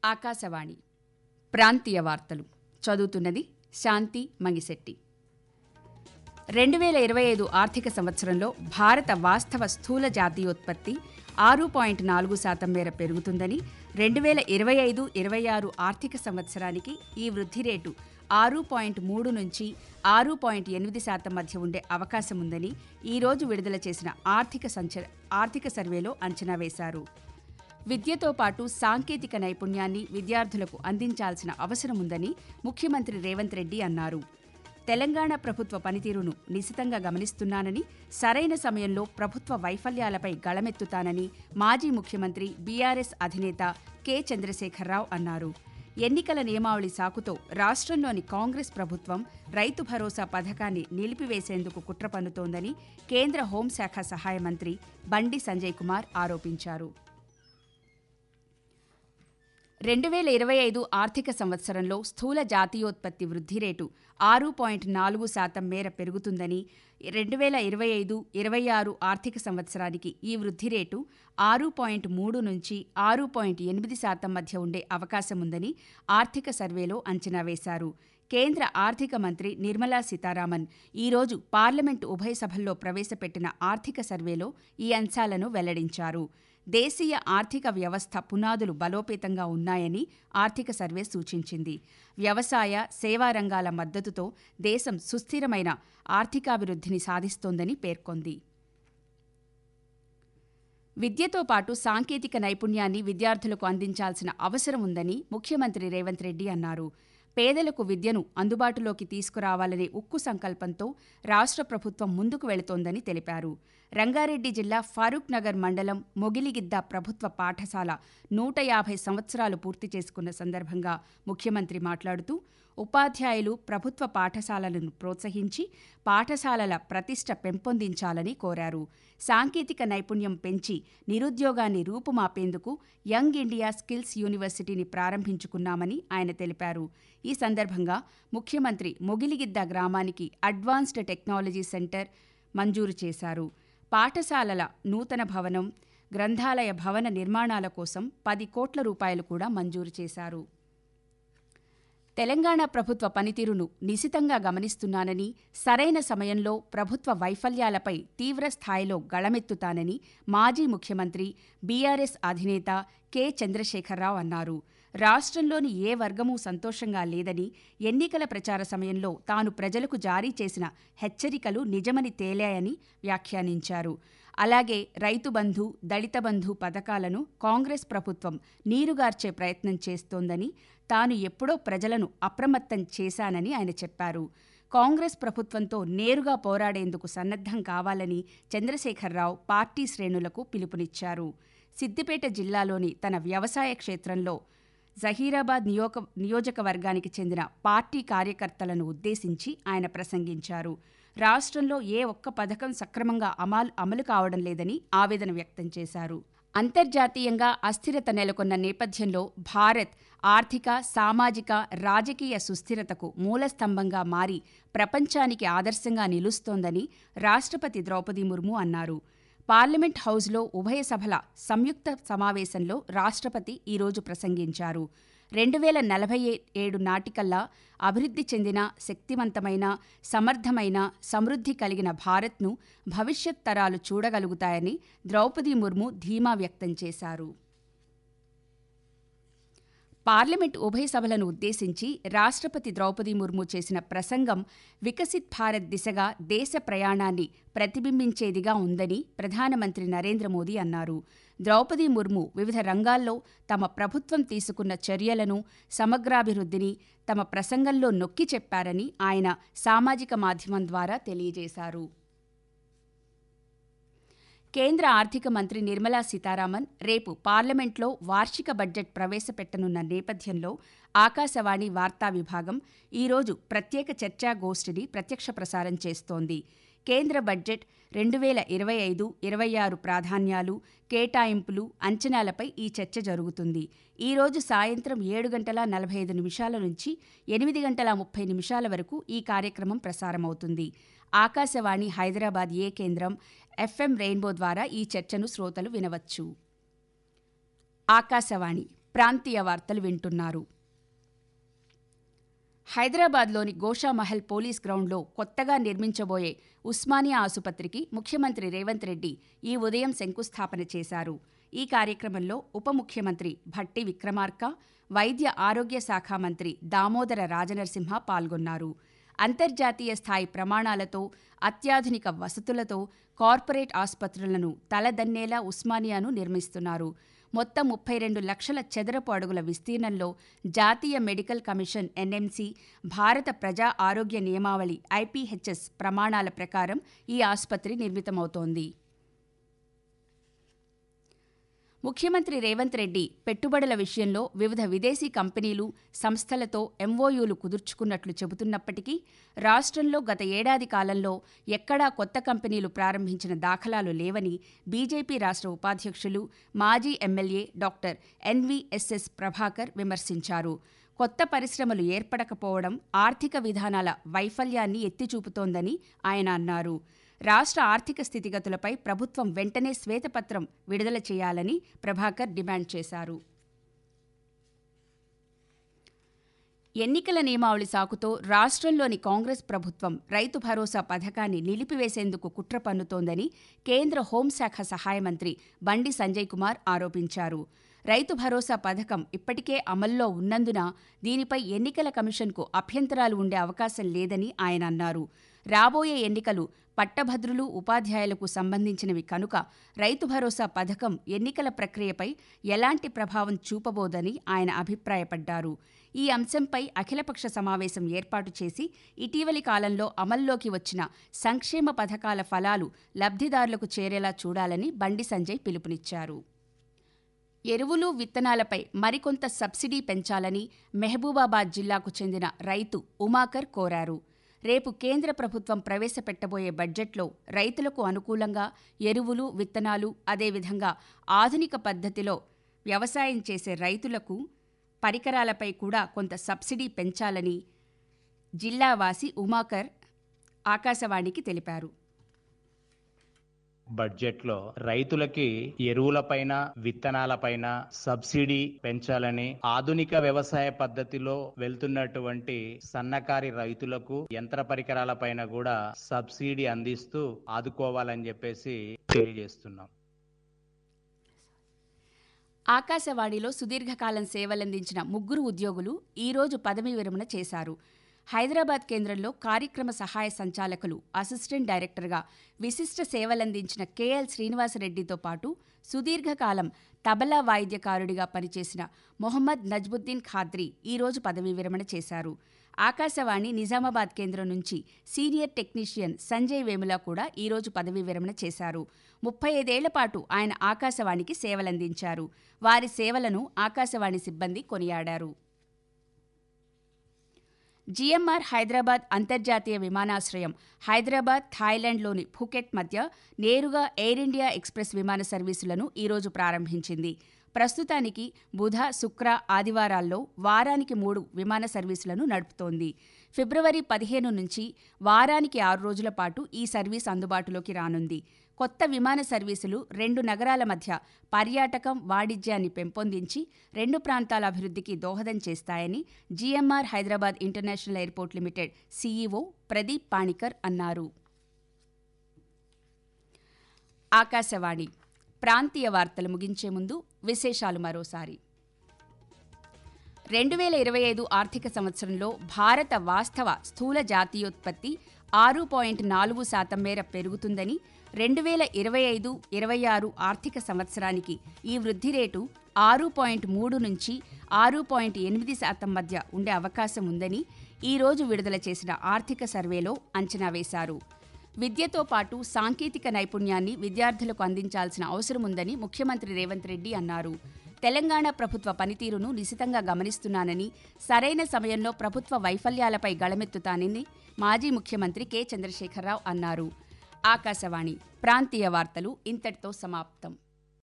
ఆకాశవాణి ప్రాంతీయ వార్తలు చదువుతున్నది శాంతి మంగిశెట్టి రెండు వేల ఇరవై ఐదు ఆర్థిక సంవత్సరంలో భారత వాస్తవ స్థూల జాతీయోత్పత్తి ఆరు పాయింట్ నాలుగు శాతం మేర పెరుగుతుందని రెండు వేల ఇరవై ఐదు ఇరవై ఆరు ఆర్థిక సంవత్సరానికి ఈ వృద్ధి రేటు ఆరు పాయింట్ మూడు నుంచి ఆరు పాయింట్ ఎనిమిది శాతం మధ్య ఉండే అవకాశం ఉందని ఈ రోజు విడుదల చేసిన ఆర్థిక సంచ ఆర్థిక సర్వేలో అంచనా వేశారు విద్యతో పాటు సాంకేతిక నైపుణ్యాన్ని విద్యార్థులకు అందించాల్సిన అవసరం ఉందని ముఖ్యమంత్రి రేవంత్ రెడ్డి అన్నారు తెలంగాణ ప్రభుత్వ పనితీరును నిశితంగా గమనిస్తున్నానని సరైన సమయంలో ప్రభుత్వ వైఫల్యాలపై గళమెత్తుతానని మాజీ ముఖ్యమంత్రి బీఆర్ఎస్ అధినేత కె చంద్రశేఖరరావు అన్నారు ఎన్నికల నియమావళి సాకుతో రాష్ట్రంలోని కాంగ్రెస్ ప్రభుత్వం రైతు భరోసా పథకాన్ని నిలిపివేసేందుకు కుట్ర పన్నుతోందని కేంద్ర హోంశాఖ సహాయ మంత్రి బండి సంజయ్ కుమార్ ఆరోపించారు రెండు వేల ఇరవై ఐదు ఆర్థిక సంవత్సరంలో స్థూల జాతీయోత్పత్తి వృద్ధి రేటు ఆరు పాయింట్ నాలుగు శాతం మేర పెరుగుతుందని రెండు వేల ఇరవై ఐదు ఇరవై ఆరు ఆర్థిక సంవత్సరానికి ఈ వృద్ధి రేటు ఆరు పాయింట్ మూడు నుంచి ఆరు పాయింట్ ఎనిమిది శాతం మధ్య ఉండే అవకాశం ఉందని ఆర్థిక సర్వేలో అంచనా వేశారు కేంద్ర ఆర్థిక మంత్రి నిర్మలా సీతారామన్ ఈరోజు పార్లమెంటు ఉభయ సభల్లో ప్రవేశపెట్టిన ఆర్థిక సర్వేలో ఈ అంశాలను వెల్లడించారు దేశీయ ఆర్థిక వ్యవస్థ పునాదులు బలోపేతంగా ఉన్నాయని ఆర్థిక సర్వే సూచించింది వ్యవసాయ సేవా రంగాల మద్దతుతో దేశం సుస్థిరమైన ఆర్థికాభివృద్ధిని సాధిస్తోందని పేర్కొంది విద్యతో పాటు సాంకేతిక నైపుణ్యాన్ని విద్యార్థులకు అందించాల్సిన అవసరం ఉందని ముఖ్యమంత్రి రేవంత్ రెడ్డి అన్నారు పేదలకు విద్యను అందుబాటులోకి తీసుకురావాలనే ఉక్కు సంకల్పంతో రాష్ట్ర ప్రభుత్వం ముందుకు వెళుతోందని తెలిపారు రంగారెడ్డి జిల్లా ఫారూక్ నగర్ మండలం మొగిలిగిద్ద ప్రభుత్వ పాఠశాల నూట యాభై సంవత్సరాలు పూర్తి చేసుకున్న సందర్భంగా ముఖ్యమంత్రి మాట్లాడుతూ ఉపాధ్యాయులు ప్రభుత్వ పాఠశాలలను ప్రోత్సహించి పాఠశాలల ప్రతిష్ట పెంపొందించాలని కోరారు సాంకేతిక నైపుణ్యం పెంచి నిరుద్యోగాన్ని రూపుమాపేందుకు యంగ్ ఇండియా స్కిల్స్ యూనివర్సిటీని ప్రారంభించుకున్నామని ఆయన తెలిపారు ఈ సందర్భంగా ముఖ్యమంత్రి మొగిలిగిద్ద గ్రామానికి అడ్వాన్స్డ్ టెక్నాలజీ సెంటర్ మంజూరు చేశారు పాఠశాలల నూతన భవనం గ్రంథాలయ భవన నిర్మాణాల కోసం పది కోట్ల రూపాయలు కూడా మంజూరు చేశారు తెలంగాణ ప్రభుత్వ పనితీరును నిశితంగా గమనిస్తున్నానని సరైన సమయంలో ప్రభుత్వ వైఫల్యాలపై తీవ్ర స్థాయిలో గళమెత్తుతానని మాజీ ముఖ్యమంత్రి బీఆర్ఎస్ అధినేత కె చంద్రశేఖరరావు అన్నారు రాష్ట్రంలోని ఏ వర్గమూ సంతోషంగా లేదని ఎన్నికల ప్రచార సమయంలో తాను ప్రజలకు జారీ చేసిన హెచ్చరికలు నిజమని తేలాయని వ్యాఖ్యానించారు అలాగే రైతు బంధు దళిత బంధు పథకాలను కాంగ్రెస్ ప్రభుత్వం నీరుగార్చే ప్రయత్నం చేస్తోందని తాను ఎప్పుడో ప్రజలను అప్రమత్తం చేశానని ఆయన చెప్పారు కాంగ్రెస్ ప్రభుత్వంతో నేరుగా పోరాడేందుకు సన్నద్ధం కావాలని చంద్రశేఖరరావు పార్టీ శ్రేణులకు పిలుపునిచ్చారు సిద్దిపేట జిల్లాలోని తన వ్యవసాయ క్షేత్రంలో జహీరాబాద్ నియోక నియోజకవర్గానికి చెందిన పార్టీ కార్యకర్తలను ఉద్దేశించి ఆయన ప్రసంగించారు రాష్ట్రంలో ఏ ఒక్క పథకం సక్రమంగా అమలు అమలు కావడం లేదని ఆవేదన వ్యక్తం చేశారు అంతర్జాతీయంగా అస్థిరత నెలకొన్న నేపథ్యంలో భారత్ ఆర్థిక సామాజిక రాజకీయ సుస్థిరతకు మూలస్తంభంగా మారి ప్రపంచానికి ఆదర్శంగా నిలుస్తోందని రాష్ట్రపతి ద్రౌపది ముర్ము అన్నారు పార్లమెంట్ హౌస్లో ఉభయ సభల సంయుక్త సమావేశంలో రాష్ట్రపతి ఈరోజు ప్రసంగించారు రెండు వేల నలభై ఏడు నాటికల్లా అభివృద్ధి చెందిన శక్తివంతమైన సమర్థమైన సమృద్ధి కలిగిన భారత్ను భవిష్యత్ తరాలు చూడగలుగుతాయని ద్రౌపది ముర్ము ధీమా వ్యక్తం చేశారు పార్లమెంట్ ఉభయ సభలను ఉద్దేశించి రాష్ట్రపతి ద్రౌపది ముర్ము చేసిన ప్రసంగం వికసిత్ భారత్ దిశగా దేశ ప్రయాణాన్ని ప్రతిబింబించేదిగా ఉందని ప్రధానమంత్రి నరేంద్ర మోదీ అన్నారు ద్రౌపది ముర్ము వివిధ రంగాల్లో తమ ప్రభుత్వం తీసుకున్న చర్యలను సమగ్రాభివృద్ధిని తమ ప్రసంగంలో నొక్కి చెప్పారని ఆయన సామాజిక మాధ్యమం ద్వారా తెలియజేశారు కేంద్ర ఆర్థిక మంత్రి నిర్మలా సీతారామన్ రేపు పార్లమెంట్లో వార్షిక బడ్జెట్ ప్రవేశపెట్టనున్న నేపథ్యంలో ఆకాశవాణి వార్తా విభాగం ఈరోజు ప్రత్యేక చర్చాగోష్ఠిని ప్రత్యక్ష ప్రసారం చేస్తోంది కేంద్ర బడ్జెట్ రెండు వేల ఇరవై ఐదు ఇరవై ఆరు ప్రాధాన్యాలు కేటాయింపులు అంచనాలపై ఈ చర్చ జరుగుతుంది ఈ రోజు సాయంత్రం ఏడు గంటల నలభై ఐదు నిమిషాల నుంచి ఎనిమిది గంటల ముప్పై నిమిషాల వరకు ఈ కార్యక్రమం ప్రసారమవుతుంది ఆకాశవాణి హైదరాబాద్ ఏ కేంద్రం ఎఫ్ఎం రెయిన్బో ద్వారా ఈ చర్చను శ్రోతలు వినవచ్చు ఆకాశవాణి ప్రాంతీయ వార్తలు వింటున్నారు హైదరాబాద్లోని గోషామహల్ పోలీస్ గ్రౌండ్లో కొత్తగా నిర్మించబోయే ఉస్మానియా ఆసుపత్రికి ముఖ్యమంత్రి రేవంత్ రెడ్డి ఈ ఉదయం శంకుస్థాపన చేశారు ఈ కార్యక్రమంలో ఉప ముఖ్యమంత్రి భట్టి విక్రమార్క వైద్య ఆరోగ్య శాఖ మంత్రి దామోదర రాజనరసింహ పాల్గొన్నారు అంతర్జాతీయ స్థాయి ప్రమాణాలతో అత్యాధునిక వసతులతో కార్పొరేట్ ఆసుపత్రులను తలదన్నేలా ఉస్మానియాను నిర్మిస్తున్నారు మొత్తం ముప్పై రెండు లక్షల చదరపు అడుగుల విస్తీర్ణంలో జాతీయ మెడికల్ కమిషన్ ఎన్ఎంసీ భారత ప్రజా ఆరోగ్య నియమావళి ఐపీహెచ్ఎస్ ప్రమాణాల ప్రకారం ఈ ఆసుపత్రి నిర్మితమవుతోంది ముఖ్యమంత్రి రేవంత్ రెడ్డి పెట్టుబడుల విషయంలో వివిధ విదేశీ కంపెనీలు సంస్థలతో ఎంఓయూలు కుదుర్చుకున్నట్లు చెబుతున్నప్పటికీ రాష్ట్రంలో గత ఏడాది కాలంలో ఎక్కడా కొత్త కంపెనీలు ప్రారంభించిన దాఖలాలు లేవని బీజేపీ రాష్ట్ర ఉపాధ్యక్షులు మాజీ ఎమ్మెల్యే డాక్టర్ ఎన్వీఎస్ఎస్ ప్రభాకర్ విమర్శించారు కొత్త పరిశ్రమలు ఏర్పడకపోవడం ఆర్థిక విధానాల వైఫల్యాన్ని ఎత్తిచూపుతోందని ఆయన అన్నారు రాష్ట్ర ఆర్థిక స్థితిగతులపై ప్రభుత్వం వెంటనే శ్వేతపత్రం విడుదల చేయాలని ప్రభాకర్ డిమాండ్ చేశారు ఎన్నికల నియమావళి సాకుతో రాష్ట్రంలోని కాంగ్రెస్ ప్రభుత్వం రైతు భరోసా పథకాన్ని నిలిపివేసేందుకు కుట్ర పన్నుతోందని కేంద్ర హోంశాఖ సహాయ మంత్రి బండి సంజయ్ కుమార్ ఆరోపించారు రైతు భరోసా పథకం ఇప్పటికే అమల్లో ఉన్నందున దీనిపై ఎన్నికల కమిషన్కు అభ్యంతరాలు ఉండే అవకాశం లేదని ఆయన అన్నారు రాబోయే ఎన్నికలు పట్టభద్రులు ఉపాధ్యాయులకు సంబంధించినవి కనుక రైతు భరోసా పథకం ఎన్నికల ప్రక్రియపై ఎలాంటి ప్రభావం చూపబోదని ఆయన అభిప్రాయపడ్డారు ఈ అంశంపై అఖిలపక్ష సమావేశం ఏర్పాటు చేసి ఇటీవలి కాలంలో అమల్లోకి వచ్చిన సంక్షేమ పథకాల ఫలాలు లబ్ధిదారులకు చేరేలా చూడాలని బండి సంజయ్ పిలుపునిచ్చారు ఎరువులు విత్తనాలపై మరికొంత సబ్సిడీ పెంచాలని మెహబూబాబాద్ జిల్లాకు చెందిన రైతు ఉమాకర్ కోరారు రేపు కేంద్ర ప్రభుత్వం ప్రవేశపెట్టబోయే బడ్జెట్లో రైతులకు అనుకూలంగా ఎరువులు విత్తనాలు అదేవిధంగా ఆధునిక పద్ధతిలో వ్యవసాయం చేసే రైతులకు పరికరాలపై కూడా కొంత సబ్సిడీ పెంచాలని జిల్లావాసి ఉమాకర్ ఆకాశవాణికి తెలిపారు బడ్జెట్లో రైతులకి ఎరువులపైన విత్తనాలపైన సబ్సిడీ పెంచాలని ఆధునిక వ్యవసాయ పద్ధతిలో వెళ్తున్నటువంటి సన్నకారి రైతులకు యంత్ర పరికరాలపైన కూడా సబ్సిడీ అందిస్తూ ఆదుకోవాలని చెప్పేసి తెలియజేస్తున్నాం ఆకాశవాణిలో సుదీర్ఘకాలం సేవలందించిన ముగ్గురు ఉద్యోగులు ఈరోజు పదవీ విరమణ చేశారు హైదరాబాద్ కేంద్రంలో కార్యక్రమ సహాయ సంచాలకులు అసిస్టెంట్ డైరెక్టర్గా విశిష్ట సేవలందించిన కెఎల్ శ్రీనివాసరెడ్డితో పాటు సుదీర్ఘకాలం తబలా వాయిద్యకారుడిగా పనిచేసిన మొహమ్మద్ నజ్ముద్దీన్ ఖాద్రి ఈరోజు పదవీ విరమణ చేశారు ఆకాశవాణి నిజామాబాద్ కేంద్రం నుంచి సీనియర్ టెక్నీషియన్ సంజయ్ వేముల కూడా ఈరోజు పదవీ విరమణ చేశారు ముప్పై ఐదేళ్ల పాటు ఆయన ఆకాశవాణికి సేవలందించారు వారి సేవలను ఆకాశవాణి సిబ్బంది కొనియాడారు జిఎంఆర్ హైదరాబాద్ అంతర్జాతీయ విమానాశ్రయం హైదరాబాద్ థాయిలాండ్లోని ఫుకెట్ మధ్య నేరుగా ఎయిర్ ఇండియా ఎక్స్ప్రెస్ విమాన సర్వీసులను ఈరోజు ప్రారంభించింది ప్రస్తుతానికి బుధ శుక్ర ఆదివారాల్లో వారానికి మూడు విమాన సర్వీసులను నడుపుతోంది ఫిబ్రవరి పదిహేను నుంచి వారానికి ఆరు రోజుల పాటు ఈ సర్వీస్ అందుబాటులోకి రానుంది కొత్త విమాన సర్వీసులు రెండు నగరాల మధ్య పర్యాటకం వాణిజ్యాన్ని పెంపొందించి రెండు ప్రాంతాల అభివృద్ధికి దోహదం చేస్తాయని GMR Hyderabad international airport limited CEO Pradeep Panicker అన్నారు ఆకాశవాణి ప్రాంతీయ వార్తలు ముగించే ముందు విశేషాలు మరోసారి రెండు వేల ఇరవై ఐదు ఆర్థిక సంవత్సరంలో భారత వాస్తవ స్థూల జాతీయోత్పత్తి ఆరు పాయింట్ నాలుగు శాతం మేర పెరుగుతుందని రెండు వేల ఇరవై ఐదు ఇరవై ఆరు ఆర్థిక సంవత్సరానికి ఈ వృద్ధి రేటు ఆరు పాయింట్ మూడు నుంచి ఆరు పాయింట్ ఎనిమిది శాతం మధ్య ఉండే అవకాశం ఉందని ఈరోజు విడుదల చేసిన ఆర్థిక సర్వేలో అంచనా వేశారు విద్యతో పాటు సాంకేతిక నైపుణ్యాన్ని విద్యార్థులకు అందించాల్సిన అవసరం ఉందని ముఖ్యమంత్రి రేవంత్ రెడ్డి అన్నారు తెలంగాణ ప్రభుత్వ పనితీరును నిశితంగా గమనిస్తున్నానని సరైన సమయంలో ప్రభుత్వ వైఫల్యాలపై గళమెత్తుతానని మాజీ ముఖ్యమంత్రి కె చంద్రశేఖరరావు అన్నారు ఆకాశవాణి ప్రాంతీయ వార్తలు ఇంతటితో సమాప్తం